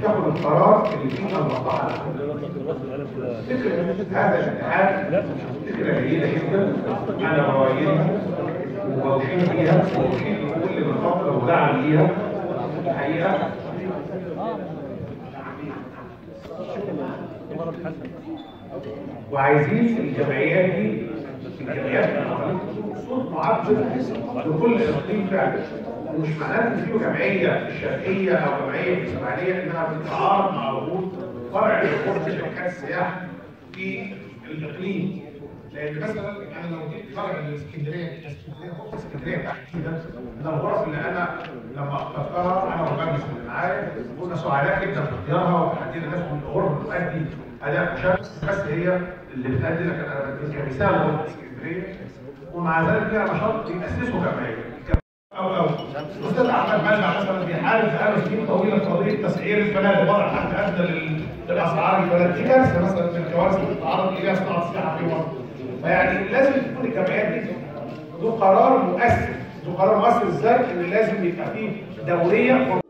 تاخد القرار اللي فيه المصلحه فكره هذا الاتحاد فكره جيده جدا انا بوايدها وبوشين فيها وبوشين كل من فتره ودعم ليها الحقيقه وعايزين الجمعيات دي الجمعيات صوت معبر لكل اقليم فعلا ومش معناه ان في جمعيه الشرقيه او جمعيه الاسماعيليه انها بتتعارض مع وجود فرع لكل شركات السياحه في الاقليم لان مثلا انا لو جبت فرع من الاسكندريه الاسكندريه غرفه اسكندريه تحديدا من الغرف اللي انا لما اخترتها انا والمجلس اللي معايا كنا سعداء جدا باختيارها وتحديدا الناس من الغرفه بتؤدي اداء مشرف بس هي اللي بتأدي لك انا بديك كمثال غرفه اسكندريه ومع ذلك فيها نشاط بيأسسوا جمعيه او او الاستاذ احمد مجمع مثلا بيحارب بقاله سنين طويله في قضيه تسعير الفنادق وضع حد ادنى لل- للاسعار الفنادق دي كارثه مثلا من الكوارث اللي بتتعرض اليها صناعه السياحه في مصر فيعني لازم تكون الجمعيات دي ذو قرار مؤثر ذو قرار مؤثر ازاي ان لازم يبقى فيه دوريه